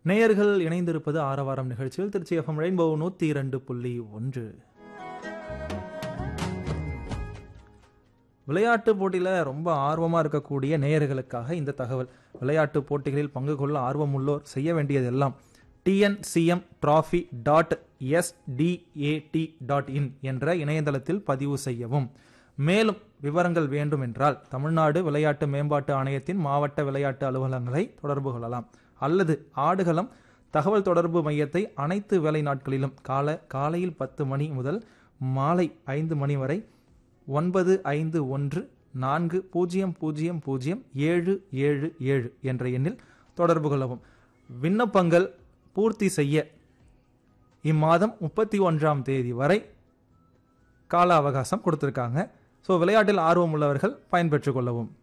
நேயர்கள் இணைந்திருப்பது ஆரவாரம் நிகழ்ச்சியில் திருச்சி எஃப்எம் ரெயின்போ நூற்றி இரண்டு புள்ளி ஒன்று விளையாட்டு போட்டியில் ரொம்ப ஆர்வமாக இருக்கக்கூடிய நேயர்களுக்காக இந்த தகவல் விளையாட்டு போட்டிகளில் பங்கு கொள்ள ஆர்வமுள்ளோர் செய்ய வேண்டியதெல்லாம் TNCM trophy dot STAT dot in என்ற இணையதளத்தில் பதிவு செய்யவும் மேலும் விவரங்கள் வேண்டும் என்றால் தமிழ்நாடு விளையாட்டு மேம்பாட்டு ஆணையத்தின் மாவட்ட விளையாட்டு அலுவலகங்களை தொடர்பு கொள்ளலாம் அல்லது ஆடுகளம் தகவல் தொடர்பு மையத்தை அனைத்து வேலை நாட்களிலும் கால காலையில் பத்து மணி முதல் மாலை ஐந்து மணி வரை ஒன்பது ஐந்து ஒன்று நான்கு பூஜ்ஜியம் பூஜ்ஜியம் பூஜ்ஜியம் ஏழு ஏழு ஏழு என்ற எண்ணில் தொடர்பு கொள்ளவும் விண்ணப்பங்கள் பூர்த்தி செய்ய இம்மாதம் முப்பத்தி ஒன்றாம் தேதி வரை கால அவகாசம் கொடுத்துருக்காங்க ஸோ விளையாட்டில் ஆர்வம் உள்ளவர்கள் பயன்பெற்றுக் கொள்ளவும்